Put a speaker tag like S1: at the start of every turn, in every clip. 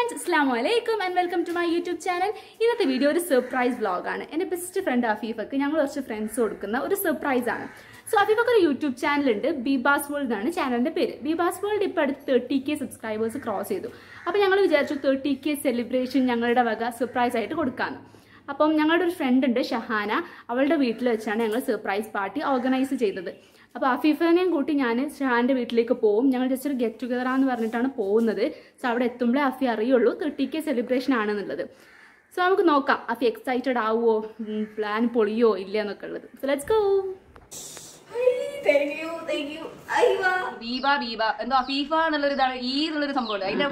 S1: Friends അസ്ലാം വലൈക്കും and welcome to my YouTube channel ഇന്നത്തെ വീഡിയോ ഒരു സർപ്രൈസ് വ്ളോഗാണ് എൻ്റെ ബെസ്റ്റ് ഫ്രണ്ട് അഫീഫക്ക് ഞങ്ങൾ കുറച്ച് ഫ്രണ്ട്സ് കൊടുക്കുന്ന ഒരു സർപ്രൈസ് ആണ് സോ അഫീഫക്ക് ഒരു യൂട്യൂബ് ചാനലുണ്ട് ബിബാസ് വേൾഡ് എന്നാണ് ചാനലിൻ്റെ പേര് ബിബാസ് വേൾഡ് ഇപ്പോൾ അടുത്ത് തേർട്ടി കെ സബ്സ്ക്രൈബേഴ്സ് ക്രോസ് ചെയ്തു അപ്പോൾ ഞങ്ങൾ വിചാരിച്ചു തേർട്ടി കെ സെലിബ്രേഷൻ ഞങ്ങളുടെ വക സർപ്രൈസ് ആയിട്ട് കൊടുക്കാമെന്ന് അപ്പം ഞങ്ങളുടെ ഒരു ഫ്രണ്ട് ഉണ്ട് ഷഹാന അവളുടെ വീട്ടിൽ വെച്ചാണ് ഞങ്ങൾ സർപ്രൈസ് പാർട്ടി ഓർഗനൈസ് ചെയ്തത് അപ്പോൾ അഫീഫനെയും കൂട്ടി ഞാൻ ഷഹാൻ്റെ വീട്ടിലേക്ക് പോകും ഞങ്ങൾ ജസ്റ്റ് ഒരു ഗെറ്റ് ടുഗദർ എന്ന് പറഞ്ഞിട്ടാണ് പോകുന്നത് സോ അവിടെ എത്തുമ്പോഴേ അഫി അറിയുള്ളൂ തേർട്ടി കെ സെലിബ്രേഷൻ ആണെന്നുള്ളത് സോ നമുക്ക് നോക്കാം അഫി എക്സൈറ്റഡ് ആവുമോ പ്ലാൻ പൊളിയോ ഇല്ല എന്നൊക്കെ ഉള്ളത് സോ ലെറ്റ്സ് ഗോ
S2: ബീബ ബീബ എന്തോ ഫീഫ എന്നുള്ളൊരു ഇതാണ് ഈ എന്നുള്ളൊരു സംഭവം അതിന്റെ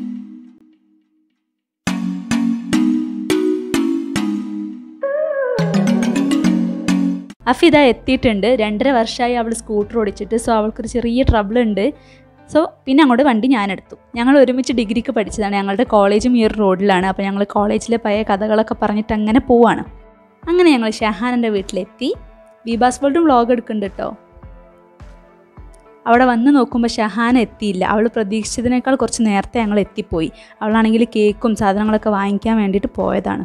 S3: അഫിത എത്തിയിട്ടുണ്ട് രണ്ടര വർഷമായി അവൾ സ്കൂട്ടർ ഓടിച്ചിട്ട് സോ അവൾക്കൊരു ചെറിയ ട്രബിൾ ഉണ്ട് സോ പിന്നെ അങ്ങോട്ട് വണ്ടി ഞാനെടുത്തു ഞങ്ങൾ ഒരുമിച്ച് ഡിഗ്രിക്ക് പഠിച്ചതാണ് ഞങ്ങളുടെ കോളേജും ഈ ഒരു റോഡിലാണ് അപ്പോൾ ഞങ്ങൾ കോളേജിലെ പഴയ കഥകളൊക്കെ പറഞ്ഞിട്ട് അങ്ങനെ പോവാണ് അങ്ങനെ ഞങ്ങൾ ഷഹാനൻ്റെ വീട്ടിലെത്തി ബീബാസ് വേൾഡും വ്ളോഗ് എടുക്കുന്നുണ്ട് കേട്ടോ അവിടെ വന്ന് നോക്കുമ്പോൾ ഷഹാന എത്തിയില്ല അവൾ പ്രതീക്ഷിച്ചതിനേക്കാൾ കുറച്ച് നേരത്തെ ഞങ്ങൾ എത്തിപ്പോയി അവളാണെങ്കിൽ കേക്കും സാധനങ്ങളൊക്കെ വാങ്ങിക്കാൻ വേണ്ടിയിട്ട് പോയതാണ്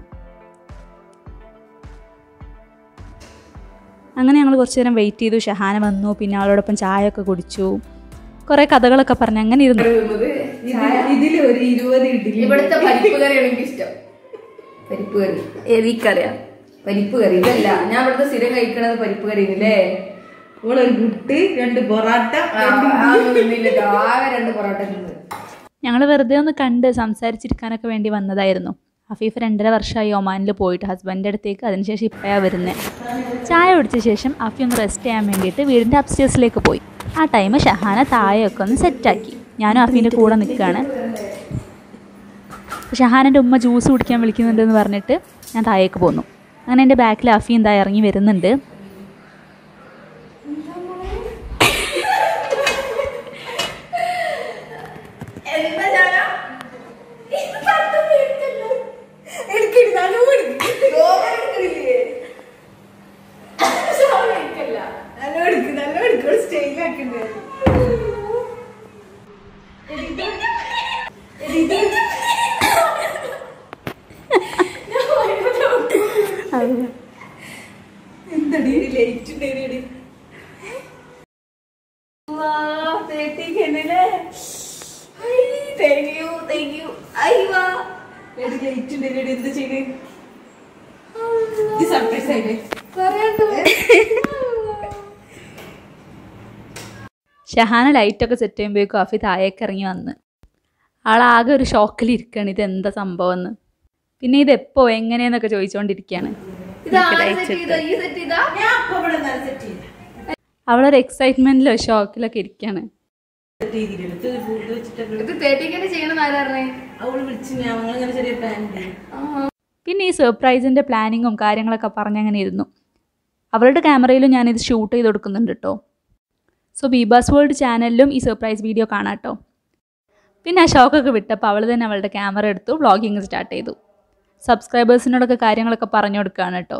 S3: അങ്ങനെ ഞങ്ങൾ കുറച്ച് നേരം വെയിറ്റ് ചെയ്തു ഷഹാന വന്നു പിന്നെ അവളോടൊപ്പം ചായ ഒക്കെ കുടിച്ചു കുറേ കഥകളൊക്കെ പറഞ്ഞ് അങ്ങനെ ഇരുന്നു
S2: ഇതില് ഒരു ഇരുപത് ഇഡ്ഡലി ഇവിടുത്തെ പരിപ്പ് കറിയാണ് എനിക്ക് ഇഷ്ടം പരിപ്പ് കറി
S3: എനിക്കറിയാം
S2: പരിപ്പ് കറി ഇതല്ല ഞാൻ ഇവിടുത്തെ സ്ഥിരം കഴിക്കണത് പരിപ്പ് കറി ഇല്ലേ
S4: ഓളൊരു പുട്ട് രണ്ട് പൊറാട്ട
S2: ആകെ രണ്ട് പൊറോട്ട തിന്നത്
S3: ഞങ്ങൾ വെറുതെ ഒന്ന് കണ്ട് സംസാരിച്ചിരിക്കാനൊക്കെ വേണ്ടി വന്നതായിരുന്നു അഫീഫ് രണ്ടര വർഷമായി ഒമാനിൽ പോയിട്ട് ഹസ്ബൻഡിൻ്റെ അടുത്തേക്ക് അതിനുശേഷം ഇപ്പോഴാണ് വരുന്നത് ചായ കുടിച്ച ശേഷം അഫി ഒന്ന് റെസ്റ്റ് ചെയ്യാൻ വേണ്ടിയിട്ട് വീടിൻ്റെ അപ്സ്റ്റേഴ്സിലേക്ക് പോയി ആ ടൈം ഷഹാന താഴെയൊക്കെ ഒന്ന് സെറ്റാക്കി ഞാനും അഫീൻ്റെ കൂടെ നിൽക്കുകയാണ് ഷഹാനൻ്റെ ഉമ്മ ജ്യൂസ് കുടിക്കാൻ വിളിക്കുന്നുണ്ടെന്ന് പറഞ്ഞിട്ട് ഞാൻ താഴേക്ക് പോന്നു അങ്ങനെ എൻ്റെ ബാക്കിൽ അഫി എന്താ ഇറങ്ങി വരുന്നുണ്ട്
S4: എന്ത് ചെയ്ത് സർപ്രൈസ് ആയില്ലേ
S3: ഷഹാന ലൈറ്റൊക്കെ സെറ്റ് ചെയ്യുമ്പോഴേക്കും അഫി താഴേക്ക് ഇറങ്ങി വന്ന് ആളാകെ ഒരു ഷോക്കിൽ ഇരിക്കുകയാണ് ഇത് എന്താ സംഭവം എന്ന് പിന്നെ ഇത് എപ്പോ എങ്ങനെയെന്നൊക്കെ ചോദിച്ചുകൊണ്ടിരിക്കുകയാണ്
S2: ഈ സെറ്റ് ചെയ്താ
S4: ഞാൻ അപ്പൊ ഇവിടെ സെറ്റ് ചെയ്ത്
S3: അവളൊരു എക്സൈറ്റ്മെന്റിലോ ഷോക്കിലൊക്കെ ഇരിക്കുകയാണ്
S4: സെറ്റ് ചെയ്തിരുന്നു ഇത് ഫുഡ് വെച്ചിട്ട്
S2: ഇത് തേട്ടിക്കന്നെ ചെയ്യണമെന്ന് ആരാ പറഞ്ഞേ
S4: അവള് വിളിച്ച് ഞാൻ അങ്ങനെ ചെറിയ പ്ലാൻ
S3: പിന്നെ ഈ സർപ്രൈസിൻ്റെ പ്ലാനിങ്ങും കാര്യങ്ങളൊക്കെ പറഞ്ഞങ്ങനെ ഇരുന്നു അവളുടെ ക്യാമറയിലും ഞാനിത് ഷൂട്ട് ചെയ്ത് കൊടുക്കുന്നുണ്ട് കേട്ടോ സോ ബീബാസ് വേൾഡ് ചാനലിലും ഈ സർപ്രൈസ് വീഡിയോ കാണാം കേട്ടോ പിന്നെ ആ ഷോക്കൊക്കെ വിട്ടപ്പോൾ അവൾ തന്നെ അവളുടെ ക്യാമറ എടുത്തു വ്ളോഗിങ് സ്റ്റാർട്ട് ചെയ്തു സബ്സ്ക്രൈബേഴ്സിനോടൊക്കെ കാര്യങ്ങളൊക്കെ പറഞ്ഞു കൊടുക്കുകയാണ് കേട്ടോ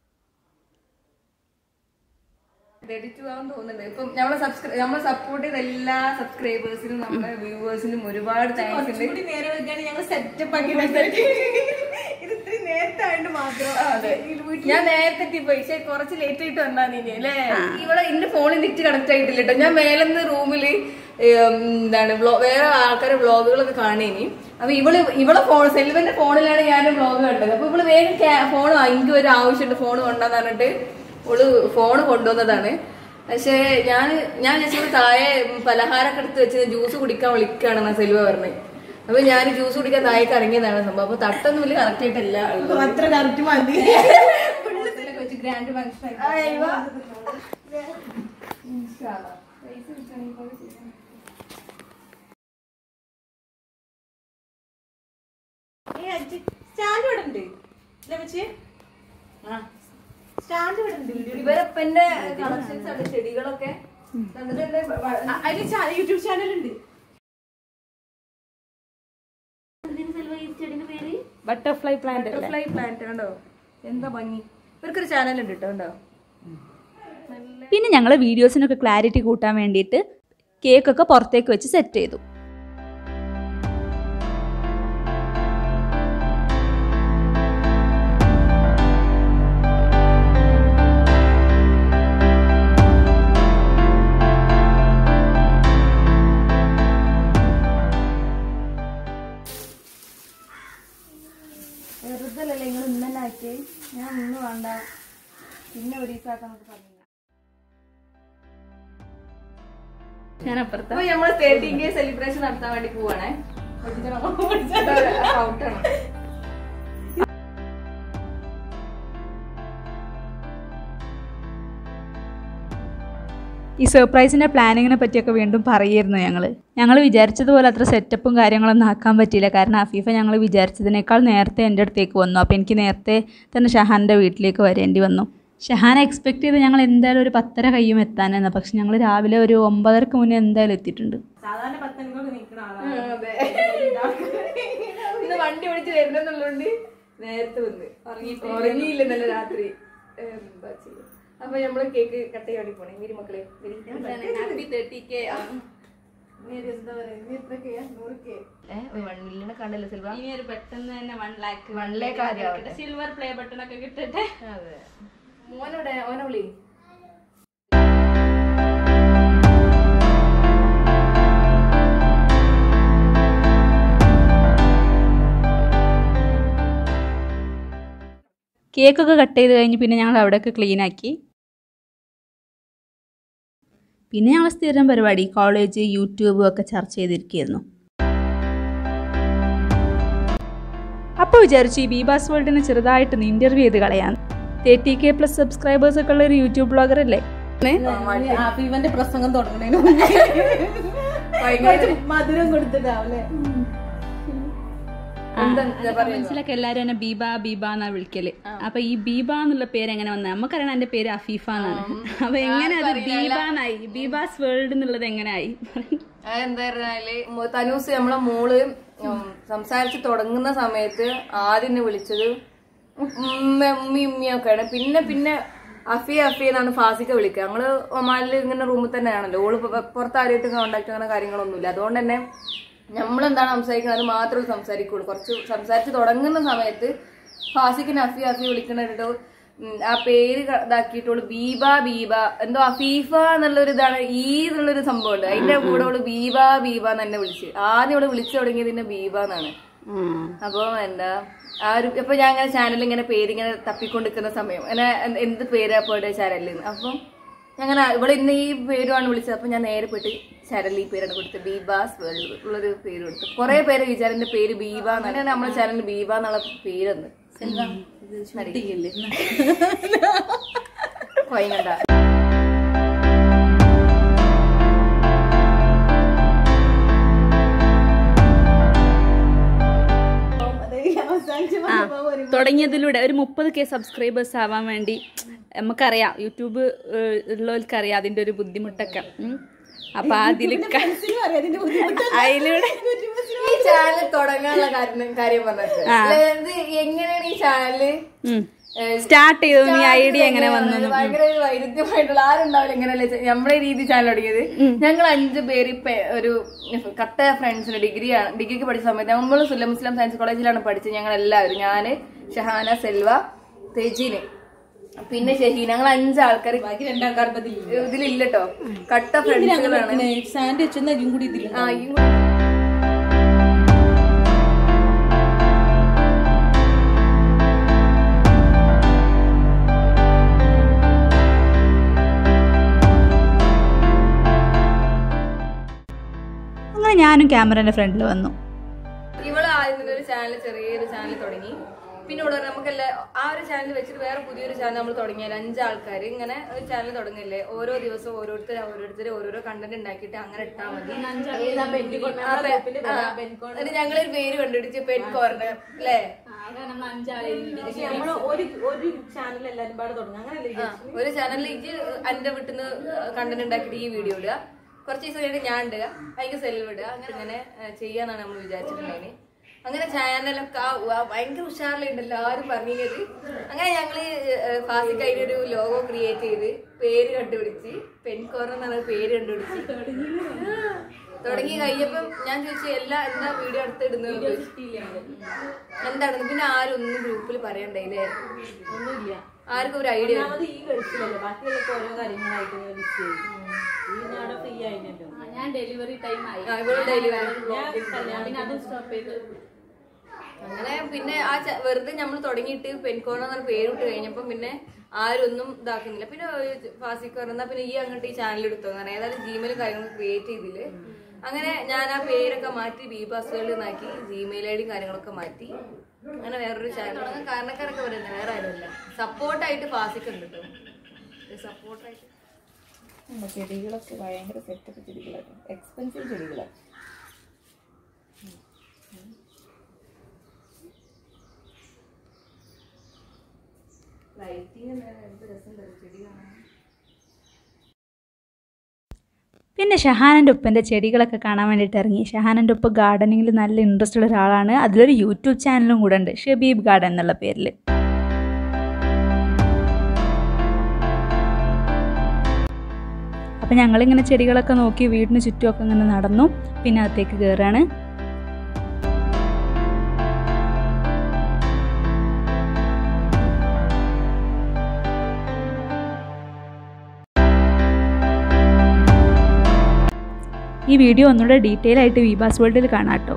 S2: തേർട്ടി ടു ആണെന്ന് തോന്നുന്നുണ്ട് ഇപ്പം നമ്മളെ സബ്സ്ക്രൈബ് നമ്മളെ സപ്പോർട്ട് ചെയ്ത എല്ലാ സബ്സ്ക്രൈബേഴ്സിനും നമ്മുടെ വ്യൂവേഴ്സിനും ഒരുപാട് താങ്ക്സ് ഉണ്ട്
S4: കൂടി നേരെ വെക്കാണ് ഞങ്ങൾ സെറ്റപ്പ് ആക്കി ഇത് ഇത്രയും നേരത്തെ ആയിട്ട് മാത്രം
S2: അതെ. ഞാൻ നേരത്തെ എത്തിപ്പോയി പക്ഷെ കുറച്ച് ലേറ്റ് ആയിട്ട് വന്നാ നീ അല്ലേ ഇവിടെ എന്റെ ഫോണിൽ നെറ്റ് കണക്ട് ആയിട്ടില്ല കേട്ടോ ഞാൻ മേലെന്ന് റൂമില് എന്താണ് വ്ളോ- വേറെ ആൾക്കാരെ വ്ളോഗുകളൊക്കെ കാണേനി അപ്പൊ ഇവള് ഇവളെ ഫോൺ സെൽവന്റെ ഫോണിലാണ് ഞാൻ വ്ളോഗ് കണ്ടത് അപ്പൊ ഇവള് വേഗം ഫോൺ എനിക്ക് ഒരു ആവശ്യമുണ്ട് ഫോൺ കൊണ്ടാന്ന് പറഞ്ഞിട്ട് ഇവള് ഫോൺ കൊണ്ടുവന്നതാണ് പക്ഷേ ഞാൻ ഞാൻ വിചാരിച്ചത് താഴെ പലഹാരമൊക്കെ എടുത്ത് വെച്ച് ജ്യൂസ് കുടിക്കാൻ വിളിക്കുകയാണെന്നാ സെൽവ പറഞ്ഞത് അപ്പൊ ഞാൻ ജ്യൂസ് കുടിക്കാൻ താഴേക്ക് ഇറങ്ങിയതാണ് സംഭവം അപ്പൊ തട്ടൊന്നും വലിയ കറക്റ്റ് ആയിട്ടല്ല ഉള്ളത്.
S4: അത്ര കറക്റ്റ് മതി
S2: ഇതിലൊക്കെ വെച്ച് ഗ്രാൻഡ് ഫംഗ്ഷൻ
S4: സ്റ്റാൻഡ് ഇവിടെ ഉണ്ട് ഇല്ലേ വെച്ച് സ്റ്റാൻഡ് ഇവിടെ ഉണ്ട്
S2: ഇവരപ്പന്റെ കളക്ഷൻസ് ആണ് ചെടികളൊക്കെ എന്നിട്ട്
S4: അതിൽ യൂട്യൂബ് ചാനൽ ഉണ്ട്
S3: ബട്ടർഫ്ലൈ പ്ലാന്റ്
S2: ബട്ടർഫ്ലൈ പ്ലാന്റ് കണ്ടോ എന്താ ഭംഗി ഇവർക്കൊരു ചാനൽ ഉണ്ട് കേട്ടോ കണ്ടോ
S3: പിന്നെ ഞങ്ങൾ വീഡിയോസിനൊക്കെ ക്ലാരിറ്റി കൂട്ടാൻ വേണ്ടിയിട്ട് കേക്കൊക്കെ പുറത്തേക്ക് വെച്ച് സെറ്റ് ചെയ്തു
S2: കേക്ക് ഞാൻ ഒന്നും വേണ്ട പിന്നെ ഒരു ദിവസമാക്കാന്നൊക്കെ പറഞ്ഞു
S1: ഞാൻ അപ്പുറത്ത്
S2: അപ്പൊ നമ്മള് തേർട്ടീൻ കെ സെലിബ്രേഷൻ നടത്താൻ വേണ്ടി പോവാണേ ഔട്ടാണ്
S3: ഈ സർപ്രൈസിൻ്റെ പ്ലാനിങ്ങിനെ പറ്റിയൊക്കെ വീണ്ടും പറയായിരുന്നു ഞങ്ങൾ ഞങ്ങൾ വിചാരിച്ചതുപോലെ അത്ര സെറ്റപ്പും കാര്യങ്ങളൊന്നും ആക്കാൻ പറ്റിയില്ല കാരണം അഫീഫ ഞങ്ങൾ വിചാരിച്ചതിനേക്കാൾ നേരത്തെ എൻ്റെ അടുത്തേക്ക് വന്നു അപ്പോൾ എനിക്ക് നേരത്തെ തന്നെ ഷഹാൻ്റെ വീട്ടിലേക്ക് വരേണ്ടി വന്നു ഷഹാനെ എക്സ്പെക്ട് ചെയ്ത് ഞങ്ങൾ എന്തായാലും ഒരു പത്തര കയ്യും എത്താനെന്ന് പക്ഷെ ഞങ്ങൾ രാവിലെ ഒരു ഒമ്പതരക്ക് മുന്നേ എന്തായാലും എത്തിയിട്ടുണ്ട്
S4: സാധാരണ പത്തനംതിട്ട നിൽക്കുന്ന ആളാണ്
S2: അതെ ഇന്ന് വണ്ടി ഓടിച്ച് വരുന്നെന്നുള്ളതുകൊണ്ട് നേരത്തെ വന്ന് ഉറങ്ങിയില്ല ഇന്നലെ രാത്രി എന്താ ചെയ്യുക അപ്പൊ നമ്മള് കേക്ക് കട്ട് ചെയ്യാൻ വേണ്ടി പോണേ വീരി മക്കളെ ഹാപ്പി തേർട്ടി കെ എന്താ പറയാ ഇനി എത്ര കെ നൂറ് കെ വൺ മില്യൺ കണ്ടല്ലോ സിൽവ
S1: ഇനി ഒരു പെട്ടെന്ന് തന്നെ വൺ ലാക്ക്
S2: വൺ ലാക്ക് ആദ്യം ആവട്ടെ.
S1: സിൽവർ പ്ലേ ബട്ടൺ ഒക്കെ കിട്ടട്ടെ
S2: അതെ മോനോടെ ഓനെ വിളി
S3: കേക്കൊക്കെ കട്ട് ചെയ്ത് കഴിഞ്ഞ് പിന്നെ ഞങ്ങൾ അവിടെയൊക്കെ ക്ലീൻ ആക്കി പിന്നെ ഞങ്ങൾ സ്ഥിരം പരിപാടി കോളേജ് യൂട്യൂബും ഒക്കെ ചർച്ച ചെയ്തിരിക്കുകയായിരുന്നു അപ്പോൾ വിചാരിച്ചു ഈ ബീബാസ് വേൾഡിനെ ചെറുതായിട്ടൊന്ന് ഇൻ്റർവ്യൂ ചെയ്ത് കളയാൻ തേർട്ടി കെ പ്ലസ് സബ്സ്ക്രൈബേഴ്സ് ഒക്കെ ഉള്ള ഒരു യൂട്യൂബ് ബ്ലോഗർ അല്ലേ
S4: ഇവന്റെ പ്രസംഗം തുടങ്ങണേന് കുറച്ച് മധുരം കൊടുത്തിട്ടാവല്ലേ
S1: മനസ്സിലൊക്കെ എല്ലാരും എന്നെ ബീബ ബീബ എന്നാ വിളിക്കല് അപ്പൊ ഈ ബീബ എന്നുള്ള പേര് എങ്ങനെ വന്നത് നമുക്കറിയണം എന്റെ പേര് അഫീഫ എന്നാണ് അപ്പൊ എങ്ങനെ അത് ബീബ എന്നായി ബീബാസ് വേൾഡ് എന്നുള്ളത് എങ്ങനെയായി
S2: അതെന്താ പറഞ്ഞാല് മോ- തനൂസ് നമ്മളെ മോള് ഉം, സംസാരിച്ച് തുടങ്ങുന്ന സമയത്ത് ആദ്യം എന്നെ വിളിച്ചത് ഉമ്മ ഉമ്മി ഉമ്മിയൊക്കെയാണ് പിന്നെ പിന്നെ അഫി അഫി എന്നാണ് ഫാസിക്ക വിളിക്കുക ഞങ്ങള് ഒമാനിൽ ഇങ്ങനെ റൂമിൽ തന്നെയാണല്ലോ ഓള് പ- പുറത്ത് ആരെയായിട്ട് കോണ്ടാക്ട് അങ്ങനെ കാര്യങ്ങളൊന്നുമില്ല അതുകൊണ്ട് തന്നെ നമ്മളെന്താണ് സംസാരിക്കുന്നത് അത് മാത്രമേ സംസാരിക്കുള്ളൂ കുറച്ച് സംസാരിച്ച് തുടങ്ങുന്ന സമയത്ത് ഫാസിക്കിന് അഫി അഫി വിളിക്കണിട്ടോ ആ പേര് ക- ഇതാക്കിയിട്ടോള് ബീബ ബീബ എന്തോ അഫീഫ എന്നുള്ളൊരു ഇതാണ് ഈ എന്നുള്ളൊരു സംഭവം ഉണ്ട് അതിന്റെ കൂടെ അവള് ബീബ ബീബ എന്ന് തന്നെ വിളിച്ച് ആദ്യം അവള് വിളിച്ചു തുടങ്ങിയത് പിന്നെ ബീബ എന്നാണ് അപ്പൊ എന്താ ആ ഒരു ഇപ്പൊ ഞാൻ ഇങ്ങനെ ചാനലിൽ ഇങ്ങനെ പേര് ഇങ്ങനെ തപ്പിക്കൊണ്ടിരിക്കുന്ന സമയം അങ്ങനെ എന്ത് എന്ത് പേരാ പോയിട്ട് ചാനലിൽ അപ്പം ഞങ്ങനെ ഇവിടെ ഇന്ന് ഈ പേരുമാണ് വിളിച്ചത് അപ്പൊ ഞാൻ നേരെ പോയിട്ട് ചാനലിൽ ഈ പേരാണ് കൊടുത്തത് ബീബാസ് വേൾഡ് ഉള്ളൊരു പേര് കൊടുത്തു കുറെ പേര് വിചാരിന്റെ പേര് ബീബ അങ്ങനെയാണ് നമ്മുടെ ചാനലിൽ ബീബ എന്നുള്ള പേരെന്ന് കൊയങ്ങണ്ട
S4: അവസാനിച്ച്
S1: തുടങ്ങിയതിലൂടെ ഒരു മുപ്പത് കെ സബ്സ്ക്രൈബേഴ്സ് ആവാൻ വേണ്ടി നമുക്കറിയാം യൂട്യൂബ് ഏഹ്, ഉള്ളവർക്കറിയാം അതിന്റെ ഒരു ബുദ്ധിമുട്ടൊക്കെ ഉം. അപ്പൊ അതില് ക-
S4: അറിയാം അതിന്റെ ബുദ്ധിമുട്ട്
S1: അതിലൂടെ
S2: ഈ ചാനൽ തുടങ്ങാനുള്ള കാര്യം കാര്യം പറഞ്ഞത് അതായത് എങ്ങനെയാണ് ഈ ചാനല്
S1: സ്റ്റാർട്ട് ചെയ്തു ഈ ഐഡിയ എങ്ങനെ വന്നു
S2: ഇത് ഭയങ്കര ഒരു വൈരുദ്ധ്യമായിട്ടുള്ള ആരുണ്ടാവില്ല ഇങ്ങനെയല്ലേ ചെ- നമ്മളെ രീതി ചാനൽ തുടങ്ങിയത് ഞങ്ങൾ അഞ്ചു പേര് ഇപ്പൊ ഒരു കട്ട ഫ്രണ്ട്സിന് ഡിഗ്രി ഡിഗ്രിക്ക് പഠിച്ച സമയത്ത് നമ്മൾ സുല്ലം മുസ്ലിം സയൻസ് കോളേജിലാണ് പഠിച്ചത് ഞങ്ങൾ എല്ലാവരും ഞാന് ഷഹാന സെൽവ തെജിന് പിന്നെ ഷഹീൻ ഞങ്ങൾ അഞ്ചാൾക്കാർ
S4: ബാക്കി രണ്ടാൾക്കാർ
S2: ഇതിലില്ലട്ടോ കട്ട ഫ്രണ്ട്സുകളാണ്
S4: സാൻഡ് വെച്ചെന്ന ഇതും കൂടി ഇതിൽ
S2: ആ ഈ കൂടി-
S3: അങ്ങനെ ഞാനും ക്യാമറേൻ്റെ ഫ്രണ്ടിൽ വന്നു
S2: ഇവള് ആദ്യം തന്നെ ഒരു ചാനൽ ചെറിയൊരു ചാനൽ തുടങ്ങി പിന്നെ ഇവിടെ നമുക്കല്ല ആ ഒരു ചാനൽ വെച്ചിട്ട് വേറെ പുതിയൊരു ചാനൽ നമ്മൾ തുടങ്ങിയാൽ അഞ്ചാൾക്കാർ ഇങ്ങനെ ഒരു ചാനൽ തുടങ്ങില്ലേ ഓരോ ദിവസവും ഓരോരുത്തർ ഓരോരുത്തർ ഓരോരോ കണ്ടന്റ് ഉണ്ടാക്കിയിട്ട് അങ്ങനെ ഇട്ടാൽ മതി ആ, പെ- ആ, എന്നിട്ട് ഞങ്ങളൊരു പേര് കണ്ടുപിടിച്ച് പെൻ കോർണർ അല്ലേ
S4: നമ്മള് ഒരു ഒരു ചാനൽ എല്ലാരും പാടെ തുടങ്ങും അങ്ങനല്ലേ
S2: ആ, ഒരു ചാനലിലേക്ക് എന്റെ വീട്ടിൽ നിന്ന് കണ്ടന്റ് ഉണ്ടാക്കിയിട്ട് ഈ വീഡിയോ ഇടുക കുറച്ച് ദിവസം കഴിഞ്ഞിട്ട് ഞാൻ ഇടുക അതിന് സെൽവ് ഇടുക അങ്ങനെ അങ്ങനെ ആ, ചെയ്യാന്നാണ് നമ്മൾ വിചാരിച്ചിട്ടുണ്ടായിന് അങ്ങനെ ചാനലൊക്കെ ആ, ആ, ഭയങ്കര ഉഷാറിലുണ്ട് എല്ലാവരും പറഞ്ഞത് അങ്ങനെ ഞങ്ങള് ഫാസിക്ക് അതിനൊരു ലോഗോ ക്രിയേറ്റ് ചെയ്ത് പേര് കണ്ടുപിടിച്ച് പെൻകോർ എന്നുള്ള പേര് കണ്ടുപിടിച്ച് ആ, തുടങ്ങി കഴിഞ്ഞപ്പം ഞാൻ ചോദിച്ചു എല്ലാ എന്താ വീഡിയോ അടുത്ത് ഇടുന്നത് എന്താണെന്ന് പിന്നെ ആരും ഒന്നും ഗ്രൂപ്പിൽ പറയണ്ടായില്ലേ
S4: ഒന്നുമില്ല
S2: ആർക്കും ഒരു ഐഡിയ
S4: ഒന്നാമത് ഈ ഗൾഫിലല്ലേ ബാക്കിയുള്ള ഓരോ കാര്യങ്ങളായിട്ട് മിസ് ചെയ്യും ഈ ഞാടെ ഫ്രീ ആയില്ലല്ലോ
S1: ഞാൻ ഡെലിവറി ടൈം ആയി
S2: ഇവള് ഡെലിവറി
S4: ഞാൻ കല്യാണം
S1: പിന്നെ അതും സ്റ്റോപ്പ് ചെയ്ത്
S2: അങ്ങനെ പിന്നെ ആ ച- വെറുതെ നമ്മൾ തുടങ്ങിയിട്ട് പെൻകോണ എന്ന പേരിട്ട് കഴിഞ്ഞപ്പം പിന്നെ ആരൊന്നും ഇതാക്കുന്നില്ല പിന്നെ ഫാസിക്ക് പറഞ്ഞാൽ പിന്നെ ഈ അങ്ങോട്ട് ഈ ചാനൽ എടുത്തു അങ്ങനെ ഏതായാലും ജിമെയിൽ കാര്യങ്ങൾ ക്രിയേറ്റ് ചെയ്തില് അങ്ങനെ ഞാൻ ആ പേരൊക്കെ മാറ്റി ബി പാസ്വേഡ് എന്നാക്കി ജിമെയിൽ ഐ ഡിയും കാര്യങ്ങളൊക്കെ മാറ്റി അങ്ങനെ വേറൊരു ചാനൽ തുടങ്ങാൻ കാരണക്കാരൊക്കെ പറയുന്നത് വേറെ ആരുമില്ല സപ്പോർട്ടായിട്ട് ഫാസിക്ക് ഉണ്ട് കേട്ടോ സപ്പോർട്ടായിട്ട്
S4: ചെടികളൊക്കെ ഭയങ്കര സെറ്റപ്പ് ചെടികളാണ് എക്സ്പെൻസീവ് ചെടികളാണ്
S2: ലൈറ്റിങ് എന്ത് രസം തരും ചെടി കാണാൻ
S3: പിന്നെ ഷഹാനൻ്റെ ഉപ്പൻ്റെ ചെടികളൊക്കെ കാണാൻ വേണ്ടിയിട്ട് ഇറങ്ങി ഷഹാനൻ്റെ ഉപ്പ ഗാർഡനിങ്ങിൽ നല്ല ഇൻട്രസ്റ്റ് ഉള്ള ഒരാളാണ് അതിലൊരു യൂട്യൂബ് ചാനലും കൂടെ ഉണ്ട് ഷബീബ് ഗാർഡൻ എന്നുള്ള പേരിൽ അപ്പം ഞങ്ങളിങ്ങനെ ചെടികളൊക്കെ നോക്കി വീടിന് ചുറ്റുമൊക്കെ ഇങ്ങനെ നടന്നു പിന്നെ അകത്തേക്ക് കയറാണ് ഈ വീഡിയോ ഒന്നുകൂടെ ഡീറ്റെയിൽ ആയിട്ട് വിബാസ് വേൾഡിൽ കാണാം കേട്ടോ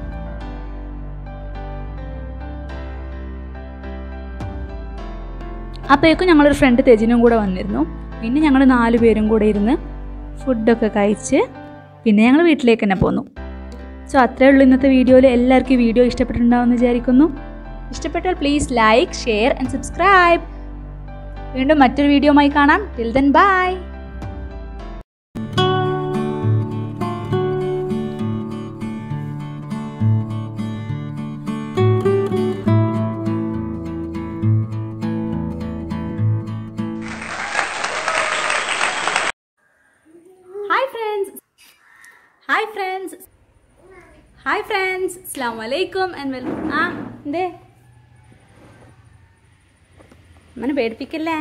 S3: അപ്പോഴേക്കും ഞങ്ങളൊരു ഫ്രണ്ട് തെജിനും കൂടെ വന്നിരുന്നു പിന്നെ ഞങ്ങൾ നാല് പേരും കൂടെ ഇരുന്ന് ഫുഡൊക്കെ കഴിച്ച് പിന്നെ ഞങ്ങൾ വീട്ടിലേക്ക് തന്നെ പോന്നു സോ അത്രേ ഉള്ളൂ ഇന്നത്തെ വീഡിയോയിൽ എല്ലാവർക്കും ഈ വീഡിയോ ഇഷ്ടപ്പെട്ടിട്ടുണ്ടാവുമെന്ന് വിചാരിക്കുന്നു ഇഷ്ടപ്പെട്ടാൽ please like share and subscribe വീണ്ടും മറ്റൊരു വീഡിയോയുമായി കാണാം till then bye
S1: hi friends hi friends hi friends അസ്സാം വലൈക്കും ആൻഡ് വെൽക്കം ആ എന്തേ അമ്മനെ പേടിപ്പിക്കല്ലേ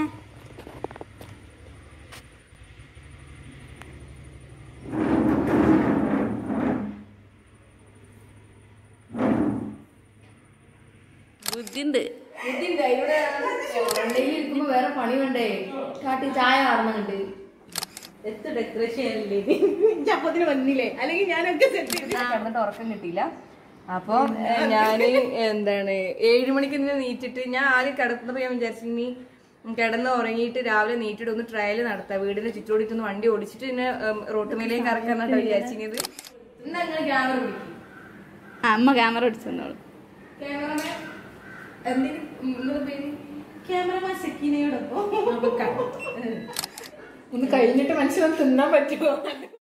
S1: ബുദ്ധിണ്ട്
S2: ബുദ്ധിയുണ്ട്. ഇവിടെ വണ്ടിയിൽ ഇരിക്കുമ്പോ വേറെ പണി വേണ്ടേ കാട്ടി ചായ കാണുന്നുണ്ട്
S4: എത്ര ഡെക്കറേഷൻ അല്ലേ അപ്പത്തിന് വന്നില്ലേ അല്ലെങ്കിൽ ഞാനൊക്കെ സെറ്റ് ചെയ്ത്
S2: കിടന്നിട്ട് ഉറക്കം കിട്ടിയില്ല അപ്പൊ ഞാന് എന്താണ് ഏഴു മണിക്ക് ഇന്ന് നീറ്റിട്ട് ഞാൻ ആദ്യം കിടന്നപ്പോ ഞാൻ വിചാരിച്ചു ഇനി കിടന്ന് ഉറങ്ങിയിട്ട് രാവിലെ നീറ്റിട്ട് ഒന്ന് ട്രയൽ നടത്താം വീടിന്റെ ചുറ്റോടിട്ടൊന്ന് വണ്ടി ഓടിച്ചിട്ട് പിന്നെ റോട്ടുമേലേക്ക് കറക്കാന്നാട്ടോ വിചാരിച്ചത് ഇന്ന് അങ്ങനെ ക്യാമറ പിടിക്കും
S1: ആ, അമ്മ ക്യാമറ അടിച്ചു തന്നോളൂ
S2: ക്യാമറമാൻ എന്തിന് നിങ്ങളുടെ പേര്
S4: ക്യാമറമാൻ സെക്കീനയോടൊപ്പം ഒന്ന് കഴിഞ്ഞിട്ട് മനുഷ്യനെ തിന്നാൻ പറ്റുമോ